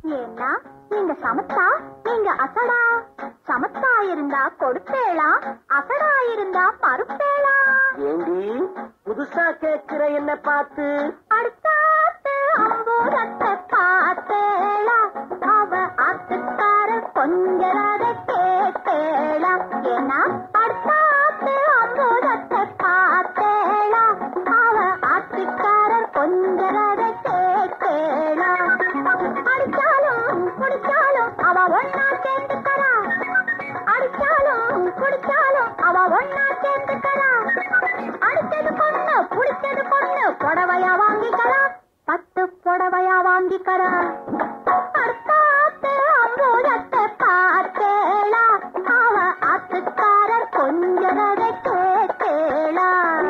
ஏன்னா நீங்க சமத்தா நீங்க அசடா சமத்தா இருந்தா கொடுப்பேளா அசடா இருந்தா மறுப்பேளா ஏண்டி புதுசா கேக்குற என்ன பார்த்து அடுத்தாத்து அம்பூரத்தை பார்த்தேளா அவ ஆத்துக்கார கொஞ்சரத கேட்டேளா ஏன்னா அடுத்தாத்து அம்பூரத்தை பார்த்தேளா அவ ஆத்துக்காரர் கொஞ்சரத கேட்டேளா அடிச்சாலும் குடிச்சாலும் அவ ஒன்னா சேர்ந்துக்கறா அடிச்சாலும் குடிச்சாலும் அவ ஒன்னா சேர்ந்துக்கறா அடிச்சது பொண்ணு புடிச்சது பொண்ணு புடவையா வாங்கிக்கறா பத்து புடவையா வாங்கிக்கறா அடுத்தாத்து அம்பூரத்தை பார்த்தேளா அவ ஆத்துக்காரர் கொஞ்சரதை கேட்டேளா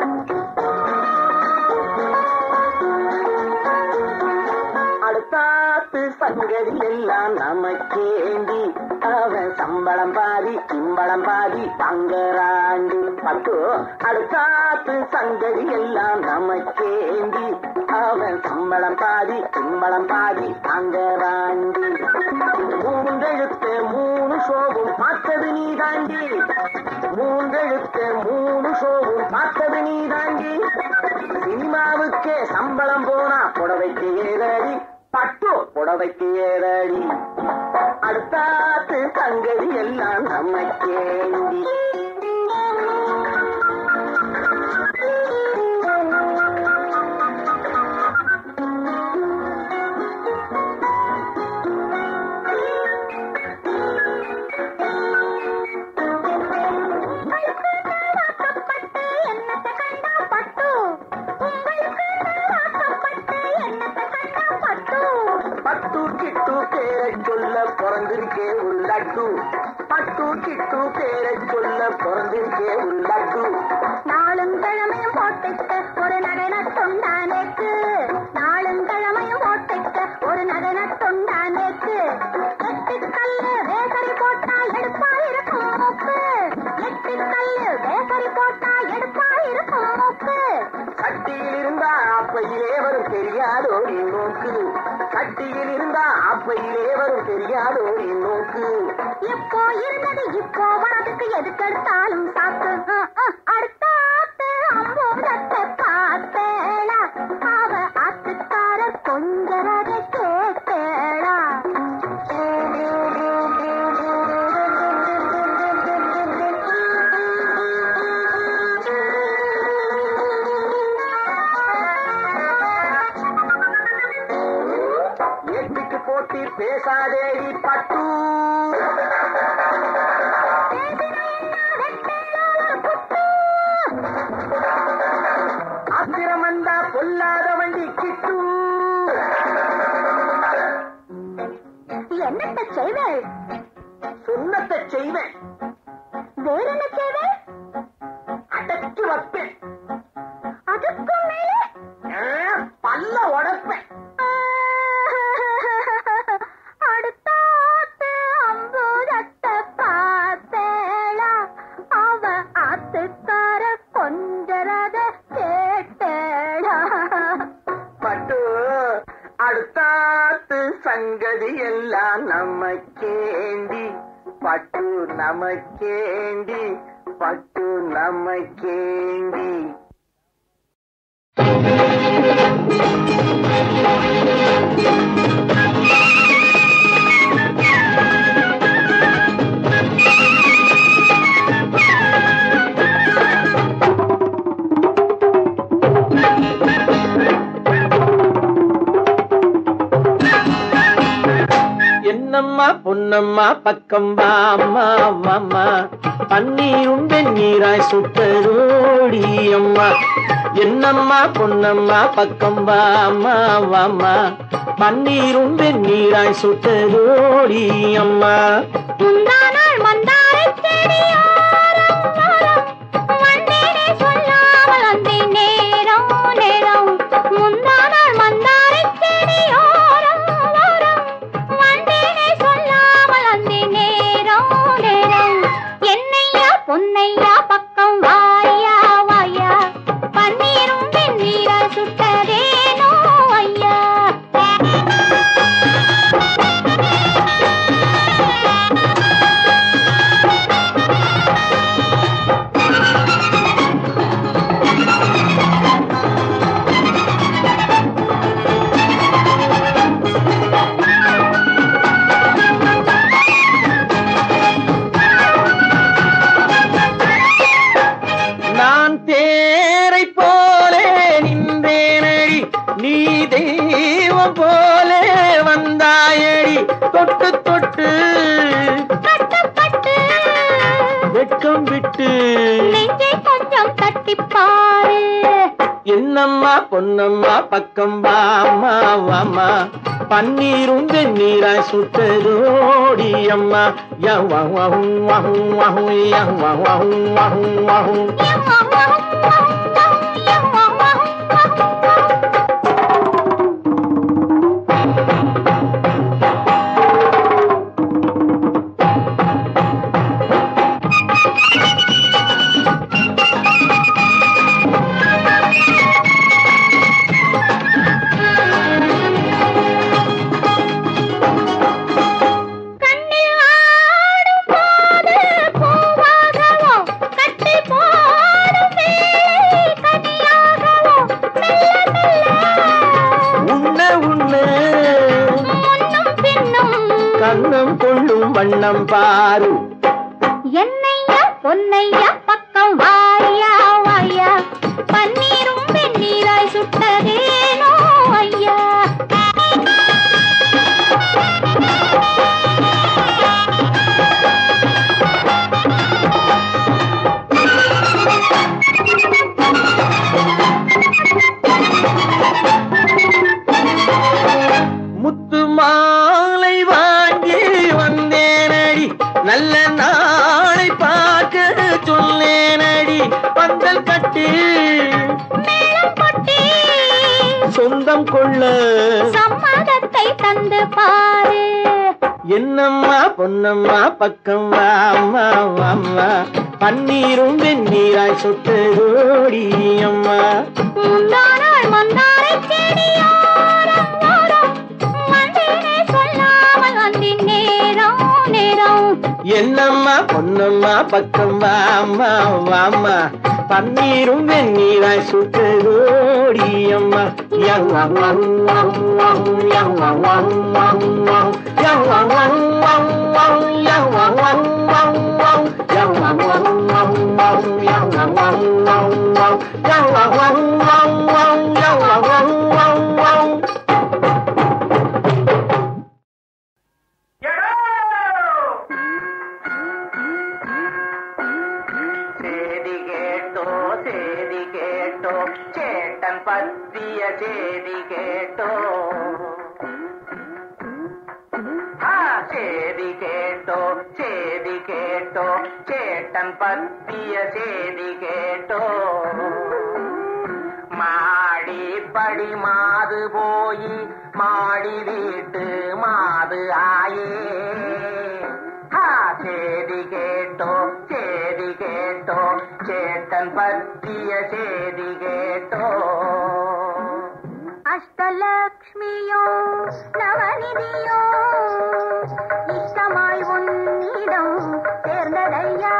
அடுத்தாத்து சங்கதி எல்லாம் நமக்கேண்டி அவன் சம்பளம் பாதி சிம்பளம் பாதி தங்கராண்டி பட்டு அடுத்தாத்து சங்கதி எல்லாம் நமக்கேண்டி அவன் சம்பளம் பாதி சிம்பளம் பாதி தங்கராண்டி மூன்றெழுத்து மூணு சோகம் பார்த்தது நீ தாண்டி மூன்றெழுத்து மூணு சோகம் பார்த்தது நீ தாண்டி சினிமாவுக்கே சம்பளம் போனா புடவைக்கு ஏறடி பட்டு புடவைக்கு ஏறடி அடுத்தாத்து சங்கதி எல்லாம் நமக்கேண்டி வாக்கப்பட்டு என்னத்தை கண்டா பட்டு உங்களுக்கு வாக்கப்பட்டு என்னத்தை கண்டா பட்டு பட்டு கிட்டு பேரை சொல்ல பிறந்திருக்கே ஒரு லட்டு பட்டு கிட்டு பேரை சொல்ல பிறந்திருக்கே ஒரு லட்டு நாளும் கிழமையும் போட்டுக்க ஒரு நகன தொண்டானேக்கு நாளும் கிழமையும் போட்டுக்க ஒரு நகன தொண்டானேக்கு எட்டு கல்லு வேசரி போட்டா எடுப்பா இருக்கும் மூக்கு எட்டு கல்லு வேசரி போட்டா எடுப்பா இருக்கும் மூக்கு கட்டியில் இருந்தா அப்பையிலே வரும் தெரியாதோ நீ நோக்கு கட்டியில் இருந்தா அப்பையிலே வரும் தெரியாதோ நீ நோக்கு இப்போ இருந்தது இப்போ வரதுக்கு எதுக்கெடுத்தாலும் சாக்கு அஹ், அஹ், அடுத்தாத்து அம்பூதத்தை பார்த்தேளா அவ ஆத்துக்காரர் கொஞ்சரத கேட்டேளா எட்டுக்கு போட்டி பேசாதேடி பட்டு ஆத்திரம் வந்தா பொல்லாத வண்டி கிட்டு என்னத்த செய்வேள் சொன்னத்தை செய்வேன் வேற என்ன செய்வேள் அடக்கி வைப்பேன் அதுக்கும் மேலே ஆ, பல்ல உடைப்பேன் அடுத்தாத்து அம்பூதத்தை பார்த்தேளா அவ ஆத்துக்கார கொஞ்சரத கேட்டேளா பட்டு அடுத்தாத்து சங்கதி எல்லாம் நமக்கேண்டி பட்டு நமக்கேண்டி பட்டு நமக்கேண்டி என்னம்மா பொன்னம்மா பக்கம் வாம்மா வாம்மா பன்னீரும் வெந்நீராய் சுட்டரோடி அம்மா என்னம்மா பொன்னம்மா பக்கம் வாம்மா வாம்மா பன்னீரும் வெந்நீராய் சுட்டரோடி அம்மா முந்தானாள் மந்தாரைச் செடியோரம் ஓரம் வந்தேனே சொல்லாமல் வந்தேன் நேரம் நேரம் முந்தானாள் மந்தாரைச் செடியோரம் ஓரம் வந்தேனே சொல்லாமல் வந்தேன் நேரம் நேரம் என்னையா பொன்னையா பக்கம் வாயா வாயா பன்னீரும் வெந்நீராய் சுட்டதேனோ ஐயா வந்தாயடி தொட்டு தொட்டு பட்டு பட்டு வெட்கம் விட்டு நெஞ்சை கொஞ்சம் தட்டிப் பாரு என்னம்மா பொன்னம்மா பக்கம் வாமா வாமா பன்னீரும் வெந்நீராய் சுட்டதோடி அம்மா யவ்வாஹும் வாஹும் வாஹும் யவ்வாஹும் வாஹும் வாஹும் கண்ணில் ஆடும் போது பூவாகவோ கட்டி போடும் வேளை கனியாகவோ மெல்ல மெல்ல உண்ண உண்ண முன்னும் பின்னும் கண்ணம் கொள்ளும் வண்ணம் பாரு என்னையா பொன்னையா பக்கம் வாயா வாயா பன்னீரும் வெந்நீராய் சுட்டதேனோ ஐயா முத்து மாலை வாங்கி வந்தேனடி நல்ல நாளை பார்க்க சொன்னேனடி பந்தல் கட்டி மேளம் கொட்டி சொந்தம் கொள்ள சம்மதத்தை தந்து பாரு என்னம்மா பொன்னம்மா பக்கம் வாமா வாமா பன்னீரும் வெந்நீராய் சொட்டதோடி அம்மா முந்தானாள் மந்தாரை செடியோரம் ஓரம் வந்தேனே சொல்லாமல் வந்தின் நேரம் நேரம் என்னம்மா பொன்னம்மா பக்கம் வாமா வாமா பன்னீரும் வெந்நீராய் சுட்டதோடி அம்மா யவ்வா வாஹு வாஹு வாஹு யவ்வா வாஹு வாஹு வாஹு யவ்வா வாஹு வாஹு வாஹு யவ்வா வாஹு வாஹு வாஹு யவ்வா வாஹு வாஹு வாஹு யவ்வா வாஹு வாஹு வாஹு யவ்வா வாஹு வாஹு வாஹு யவ்வா வாஹு வாஹு வாஹு சேதி கேட்டோ சேதி கேட்டோ சேட்டன் பத்திய சேதி கேட்டோ ஆ, சேதி கேட்டோ சேதி கேட்டோ சேட்டன் பத்திய சேதி கேட்டோ மாடி படி மாது போய் மாடி வீட்டு மாது ஆயே ஆ, சேதி கேட்டோ சேதி கேட்டோ சேட்டன் பற்றிய சேதி கேட்டோ அஷ்டலக்ஷ்மியோ நவநிதியோ இஷ்டமாய் உன்னிடம் சேர்ந்ததையா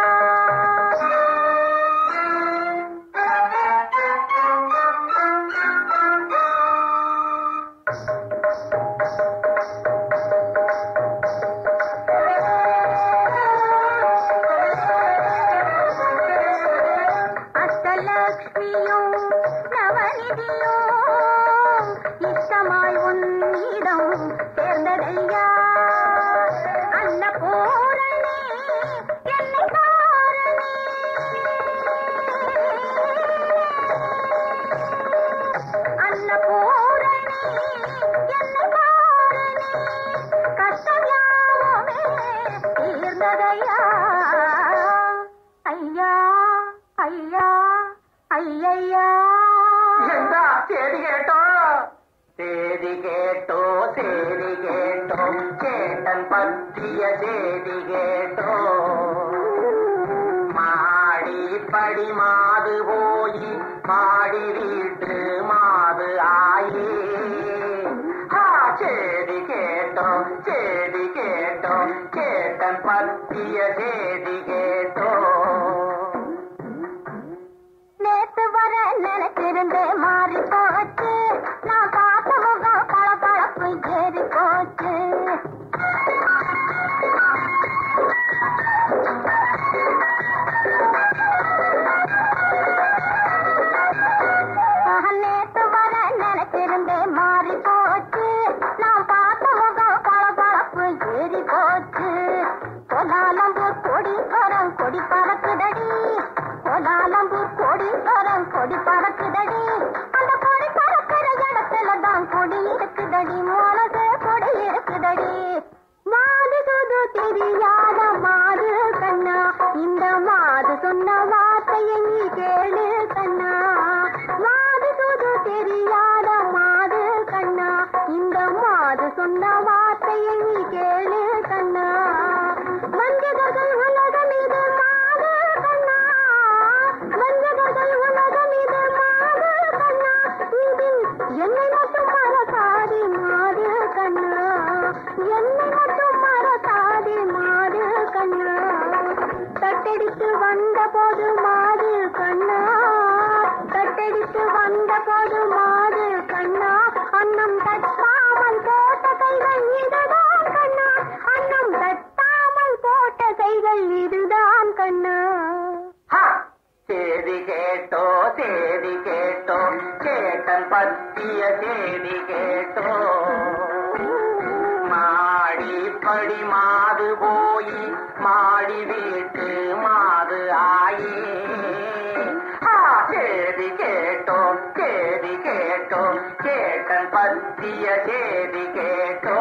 அஷ்டலக்ஷ்மியோ நவநிதியோ இஷ்டமாய் உன்னிடம் சேர்ந்ததையா அன்னபூரணி என்னை தாரணி அன்னபூரணி என்னை தாரணி கஷ்டம் யாவுமே தீர்ந்ததையா ஐயா ஐயா ஐயையா എന്താ ചേതി കേട്ടോ ചേതി കേട്ടോ ചേതി കേട്ടോ ചേട്ടൻ പറ്റിയ ചേതി കേട്ടോ മാടി പടി മാത് പോയി മാടി വീട്ട് മാത് ആയി ആ ചേതി കേട്ടോ ചേതി കേട്ടോ ചേട്ടൻ പറ്റിയ ചേതി കേട്ടോ நேத்து வர நினைச்சிருந்தே மாறி போச்சு நான் பார்த்த முகம் பளபளப்பு ஏறி போச்சு ஆஹா, நேத்து வர நினைச்சிருந்தே மாறி போச்சு நான் பார்த்த முகம் வார்த்தையை நீ கேளு கண்ணா வஞ்சகர்கள் உலகம் இது மாறு கண்ணா வஞ்சகர்கள் உலகம் இது மாறு கண்ணா இதில் என்னை மட்டும் மறக்காதே மாறு கண்ணா என்னை மட்டும் மறக்காதே மாறு கண்ணா தட்டடித்து வந்த போது மாறு கண்ணா தட்டடித்து வந்த போது மாறு கண்ணா அன்னம் தட்டாமல் போட்ட கைகள் இதுதான் கண்ணா அன்னம் தட்டாமல் போட்ட கைகள் இதுதான் கண்ணா ஹா! சேதி கேட்டோ சேதி கேட்டோ சேட்டன் பத்திய சேதி கேட்டோ மாடி படி மாது போய் மாடி வீட்டு மாது ஆயி ஹா! சேதி கேட்டோ சேதி கேட்டோ சேட்டன் பத்திய சேதி கேட்டோ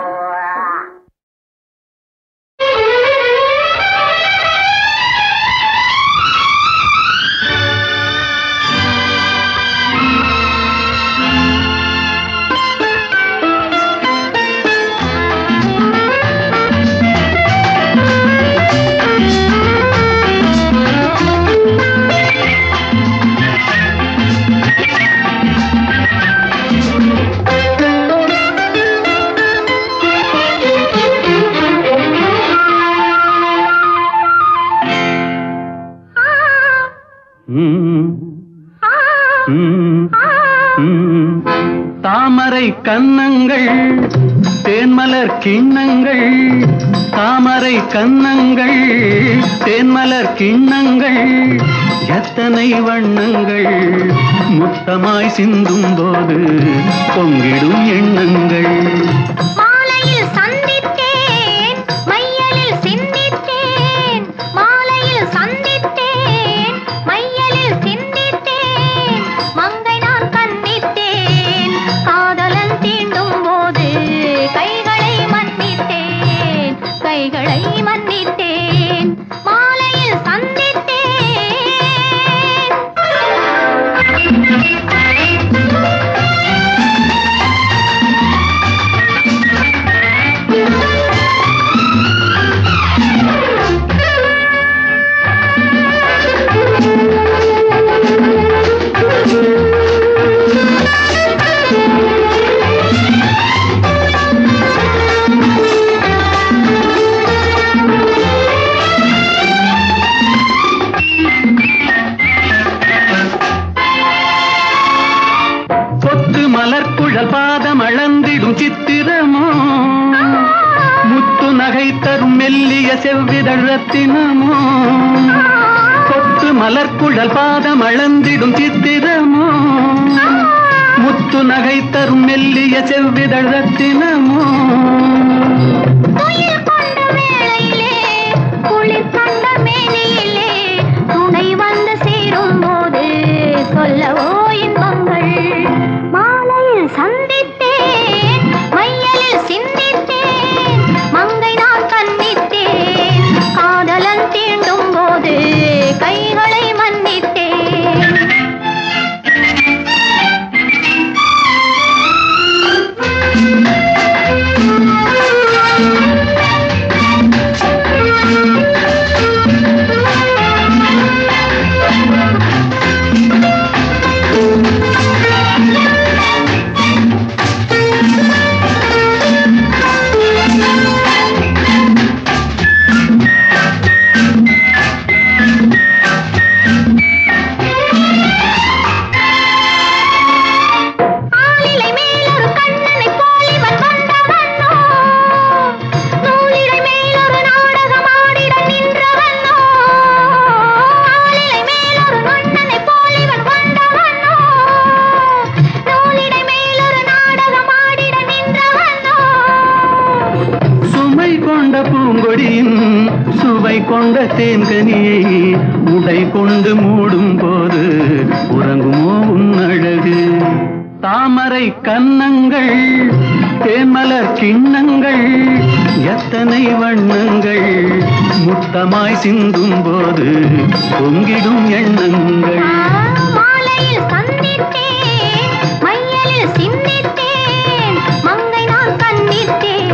தாமரை கன்னங்கள் தேன்மலர் கிண்ணங்கள் தாமரை கன்னங்கள் தேன்மலர் கிண்ணங்கள் எத்தனை வண்ணங்கள் முத்தமாய் சிந்தும் போது பொங்கிடும் எண்ணங்கள் மாலையில் சந்தித்தேன் மையலில் சிந்தித்தேன் மாலையில் சந்தித்தேன் மையலில் சிந்தித்தேன் மங்கை நான் கண்ணித்தேன் காதலன் தீண்டும் போது கைகளை மன்னித்தேன் கைகளை மன்னித்தேன் மாலையில் சந்தித்தேன் கொத்து மலர்குழல் பாதம் அளந்திடும் சித்திரமோ முத்து நகை தரும் மெல்லிய செவ்விதழ் ரத்தினமோ கொத்து மலர்குழல் பாதம் அளந்திடும் சித்திரமோ முத்து நகை தரும் மெல்லிய செவ்விதழ் ரத்தினமோ துயில் கொண்ட வேளையிலே குளிர் கண்ட மேனியிலே துணை வந்து சேரும் போது சொல்லவோ இன்பங்கள் மாலையில் சந்தித்தேன் மையலில் சிந்தித்தேன் மங்கை நான் கண்ணித்தேன் காதலன் தீண்டும் போது கைகளை மன்னித்தேன் ஆளிலை மேலொரு கண்ணனைப் போல் இவன் வந்தவனோ? நூலிழை மேலொரு நாடகமாடிட நின்றவனோ? ஆளிலை மேலொரு கண்ணனைப் போல் இவன் வந்தவனோ? நூலிழை மேலொரு நாடகமாடிட நின்றவனோ? சுமை கொண்ட பூங்கொடியின் சுவை கொண்ட தேன்கனியை உடை கொண்டு மூடும் போது உறங்குமோ உன் அழகு தாமரை கன்னங்கள் தேன்மலர் கிண்ணங்கள் எத்தனை வண்ணங்கள் முத்தமாய் சிந்தும் போது பொங்கிடும் எண்ணங்கள் மாலையில் சந்தித்தேன் மையலில் சிந்தித்தேன் மங்கை நான் கண்ணித்தேன்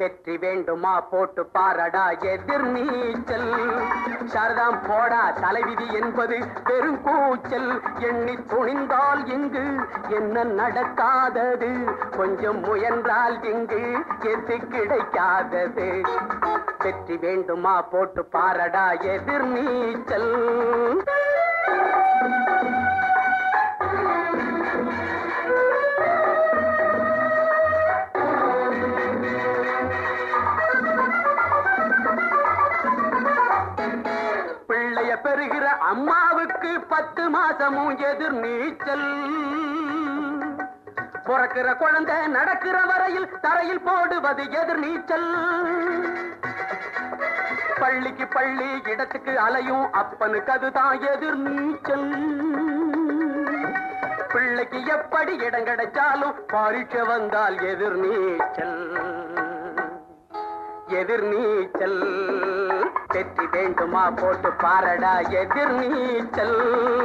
வெற்றி வேண்டுமா போட்டு பாரடா எதிர் நீச்சல் சாரதாம் போடா தலைவிதி என்பது பெருங்கூச்சல் எண்ணி துணிந்தால் இங்கு என்ன நடக்காதது கொஞ்சம் முயன்றால் இங்கு எது கிடைக்காதது வெற்றி வேண்டுமா போட்டு பாரடா எதிர் நீச்சல் பிள்ளைய பெறுகிற அம்மாவுக்கு பத்து மாசமும் எதிர் நீச்சல் பிறக்கிற குழந்தை நடக்கிற வரையில் தரையில் போடுவது எதிர் நீச்சல் பள்ளிக்கு பள்ளி இடத்துக்கு அலையும் அப்பனுக்கு அதுதான் எதிர் நீச்சல் பிள்ளைக்கு எப்படி இடம் கிடைச்சாலும் பரீட்சை வந்தால் எதிர் நீச்சல் எதிர் நீச்சல் வெற்றி வேண்டுமா போட்டு பாரடா எதிர் நீச்சல்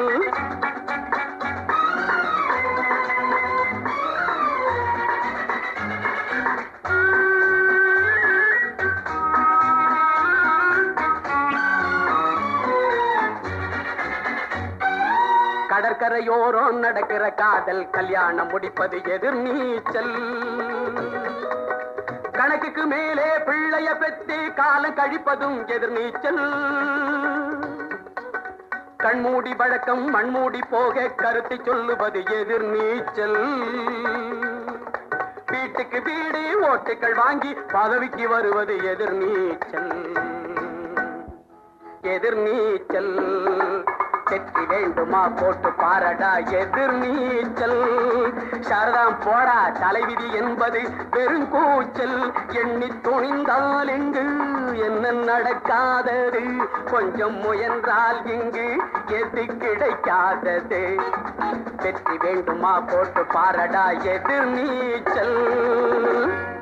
கடற்கரையோரம் நடக்கிற காதல் கல்யாணம் முடிப்பது எதிர் நீச்சல் கணக்குக்கு மேலே பிள்ளைய பெத்து காலம் கழிப்பதும் எதிர் நீச்சல் கண்மூடி வழக்கம் மண்மூடி போக கருத்தை சொல்லுவது எதிர் நீச்சல் வீட்டுக்கு வீடு ஓட்டுக்கள் வாங்கி பதவிக்கு வருவது எதிர் நீச்சல் எதிர் நீச்சல் வெற்றி வேண்டுமா போட்டு பாரடா எதிர் நீச்சல் சாரதாம் போடா தலைவிதி என்பது பெருங்கூச்சல் எண்ணி துணிந்தால் இங்கு என்ன நடக்காதது கொஞ்சம் முயன்றால் இங்கு எது கிடைக்காதது வெற்றி வேண்டுமா போட்டு பாரடா எதிர் நீச்சல்